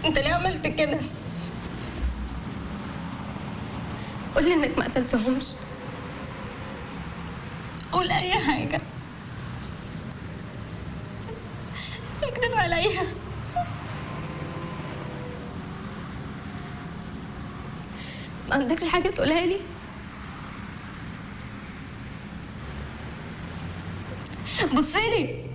انت ليه عملت كده قولي انك ما قتلتهمش قول اي حاجه اكذب عليا ما عندكش حاجه تقولها لي بصيلي